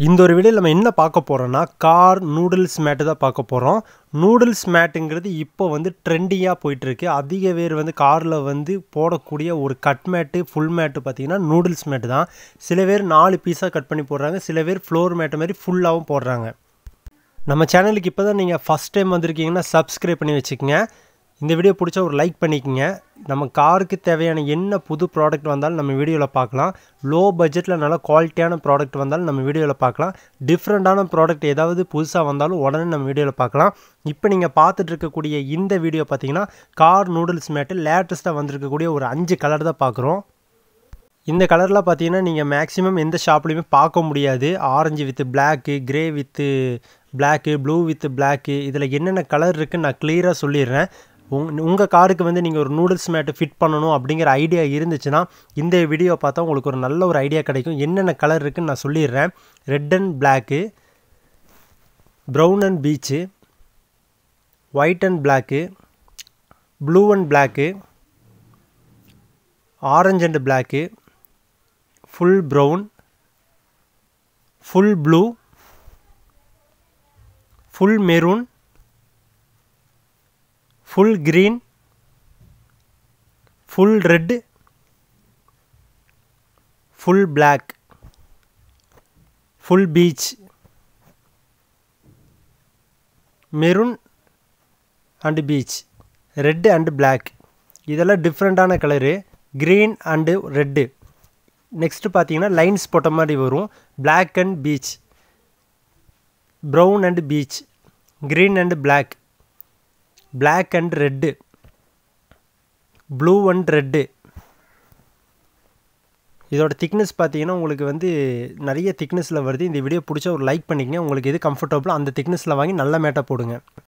இந்த ஒரு வீடியோவில் நம்ம என்ன பார்க்க போகிறோன்னா கார் நூடுல்ஸ் மேட்டு தான் பார்க்க போகிறோம் நூடுல்ஸ் மேட்டுங்கிறது இப்போ வந்து ட்ரெண்டிங்காக போயிட்டுருக்கு அதிக பேர் வந்து காரில் வந்து போடக்கூடிய ஒரு கட் மேட்டு ஃபுல் மேட்டு பார்த்திங்கன்னா நூடுல்ஸ் மேட்டு தான் சில பேர் நாலு பீஸாக கட் பண்ணி போடுறாங்க சில பேர் ஃப்ளோர் மேட்டு மாதிரி ஃபுல்லாகவும் போடுறாங்க நம்ம சேனலுக்கு இப்போ தான் நீங்கள் ஃபஸ்ட் டைம் வந்திருக்கீங்கன்னா சப்ஸ்கிரைப் பண்ணி வச்சுக்கோங்க இந்த வீடியோ பிடிச்சா ஒரு லைக் பண்ணிக்கோங்க நம்ம காருக்கு தேவையான என்ன புது ப்ராடக்ட் வந்தாலும் நம்ம வீடியோவில் பார்க்கலாம் லோ பட்ஜெட்டில் நல்ல குவாலிட்டியான ப்ராடக்ட் வந்தாலும் நம்ம வீடியோவில் பார்க்கலாம் டிஃப்ரெண்ட்டான ப்ராடக்ட் ஏதாவது புதுசாக வந்தாலும் உடனே நம்ம வீடியோவில் பார்க்கலாம் இப்போ நீங்கள் பார்த்துட்டு இருக்கக்கூடிய இந்த வீடியோ பார்த்தீங்கன்னா கார் நூடுல்ஸ் மேட்டு லேட்டஸ்ட்டாக வந்திருக்கக்கூடிய ஒரு அஞ்சு கலர் தான் பார்க்குறோம் இந்த கலரில் பார்த்தீங்கன்னா நீங்கள் மேக்ஸிமம் எந்த ஷாப்லேயுமே பார்க்க முடியாது orange with black grey with black blue with black இதில் என்னென்ன கலர் இருக்குன்னு நான் கிளியராக சொல்லிடுறேன் உங் உங்கள் காருக்கு வந்து நீங்கள் ஒரு நூடுல்ஸ் மேட்டு ஃபிட் பண்ணணும் அப்படிங்கிற ஐடியா இருந்துச்சுன்னா இந்த வீடியோ பார்த்தா உங்களுக்கு ஒரு நல்ல ஒரு ஐடியா கிடைக்கும் என்னென்ன கலர் இருக்குன்னு நான் சொல்லிடுறேன் red and black brown and peach white and black blue and black orange and black full brown full blue full maroon full green full red full black full peach maroon and peach red and black இதெல்லாம் டிஃப்ரெண்ட்டான colour green and red next பார்த்தீங்கன்னா lines போட்ட மாதிரி வரும் black and peach brown and peach green and black black and red blue and red இதோட thickness பார்த்தீங்கன்னா உங்களுக்கு வந்து நிறைய திக்னஸில் வருது இந்த வீடியோ பிடிச்சா ஒரு லைக் பண்ணிக்கங்க உங்களுக்கு எது கம்ஃபர்டபுளோ அந்த திக்னஸில் வாங்கி நல்ல மேட்டாக போடுங்க